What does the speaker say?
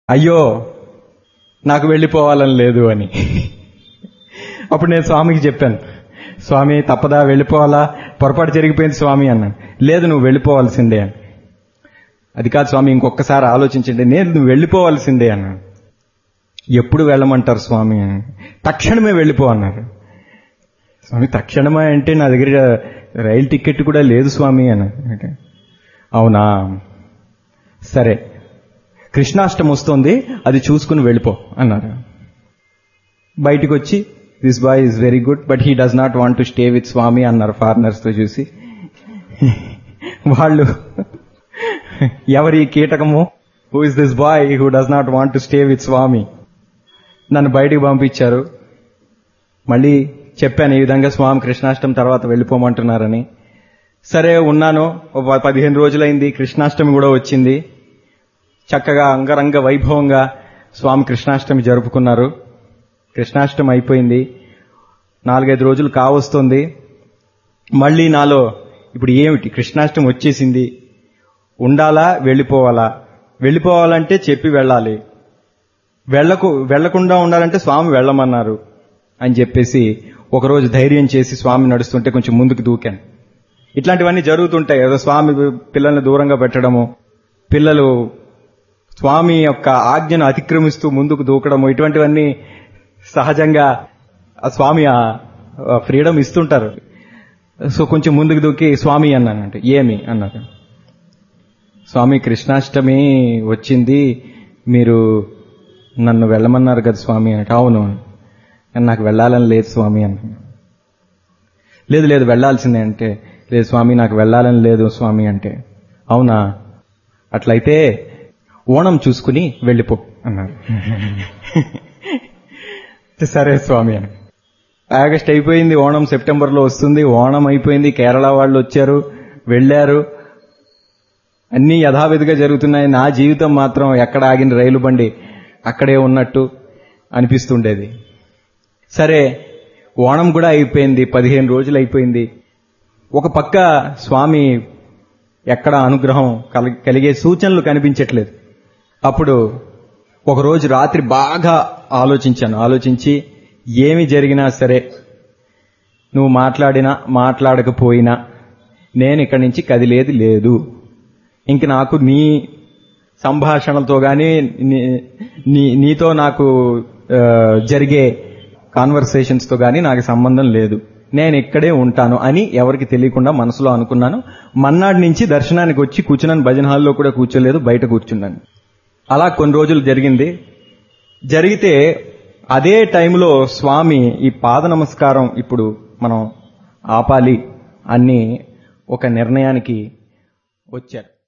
అయ్యో నాకు వెళ్ళిపోవాలని లేదు అని అప్పుడు నేను స్వామికి చెప్పాను స్వామి తప్పదా వెళ్ళిపోవాలా పొరపాటు జరిగిపోయింది స్వామి అన్నాను లేదు నువ్వు వెళ్ళిపోవాల్సిందే అని అది కాదు స్వామి ఇంకొకసారి ఆలోచించండి నేను నువ్వు వెళ్ళిపోవాల్సిందే అన్నాను ఎప్పుడు వెళ్ళమంటారు స్వామి అని తక్షణమే వెళ్ళిపో అన్నారు స్వామి తక్షణమే అంటే నా దగ్గర రైలు టికెట్ కూడా లేదు స్వామి అన్నారు అవునా సరే కృష్ణాష్టం వస్తుంది అది చూసుకుని వెళ్ళిపో అన్నారు బయటికి వచ్చి this boy is very good but he does not want to stay with Swami అన్నారు ఫారినర్స్ తో చూసి వాళ్ళు ఎవరి కీటకము who is this boy who does not want to stay with Swami నన్ను బయటికి పంపించారు మళ్ళీ చెప్పాను ఈ విధంగా స్వామి కృష్ణాష్టమి తర్వాత వెళ్ళిపోమంటున్నారని సరే ఉన్నాను ఒక పదిహేను రోజులైంది కృష్ణాష్టమి కూడా వచ్చింది చక్కగా అంగరంగ వైభవంగా స్వామి కృష్ణాష్టమి జరుపుకున్నారు కృష్ణాష్టమి అయిపోయింది నాలుగైదు రోజులు కావస్తుంది మళ్ళీ నాలో ఇప్పుడు ఏమిటి కృష్ణాష్టమి వచ్చేసింది ఉండాలా వెళ్ళిపోవాలా వెళ్ళిపోవాలంటే చెప్పి వెళ్ళాలి వెళ్ళకు వెళ్లకుండా ఉండాలంటే స్వామి వెళ్ళమన్నారు అని చెప్పేసి ఒకరోజు ధైర్యం చేసి స్వామి నడుస్తుంటే కొంచెం ముందుకు దూకాను ఇట్లాంటివన్నీ జరుగుతుంటాయి ఏదో స్వామి పిల్లల్ని దూరంగా పెట్టడము పిల్లలు స్వామి యొక్క ఆజ్ఞను అతిక్రమిస్తూ ముందుకు దూకడము ఇటువంటివన్నీ సహజంగా ఆ స్వామి ఆ ఫ్రీడమ్ ఇస్తుంటారు సో కొంచెం ముందుకు దూకి స్వామి అన్నానంటే ఏమి అన్నారు స్వామి కృష్ణాష్టమి వచ్చింది మీరు నన్ను వెళ్ళమన్నారు కదా స్వామి అంటే అవును నాకు వెళ్ళాలని లేదు స్వామి అన్నాను లేదు లేదు వెళ్ళాల్సిందే అంటే లేదు స్వామి నాకు వెళ్ళాలని లేదు స్వామి అంటే అవునా అట్లయితే ఓణం చూసుకుని వెళ్ళిపో అన్నారు సరే స్వామి అని ఆగస్ట్ అయిపోయింది ఓణం సెప్టెంబర్లో వస్తుంది ఓణం అయిపోయింది కేరళ వాళ్ళు వచ్చారు వెళ్ళారు అన్నీ యథావిధిగా జరుగుతున్నాయి నా జీవితం మాత్రం ఎక్కడ ఆగిన రైలు బండి అక్కడే ఉన్నట్టు అనిపిస్తుండేది సరే ఓణం కూడా అయిపోయింది పదిహేను రోజులు అయిపోయింది ఒక పక్క స్వామి ఎక్కడ అనుగ్రహం కలిగే సూచనలు కనిపించట్లేదు అప్పుడు ఒకరోజు రాత్రి బాగా ఆలోచించాను ఆలోచించి ఏమి జరిగినా సరే నువ్వు మాట్లాడినా మాట్లాడకపోయినా నేను ఇక్కడి నుంచి కదిలేది లేదు ఇంక నాకు నీ సంభాషణలతో కానీ నీతో నాకు జరిగే కాన్వర్సేషన్స్తో కానీ నాకు సంబంధం లేదు నేను ఇక్కడే ఉంటాను అని ఎవరికి తెలియకుండా మనసులో అనుకున్నాను మన్నాడు నుంచి దర్శనానికి వచ్చి కూర్చున్నాను భజన హాల్లో కూడా కూర్చోలేదు బయట కూర్చున్నాను అలా కొన్ని రోజులు జరిగింది జరిగితే అదే టైంలో స్వామి ఈ పాద నమస్కారం ఇప్పుడు మనం ఆపాలి అని ఒక నిర్ణయానికి వచ్చారు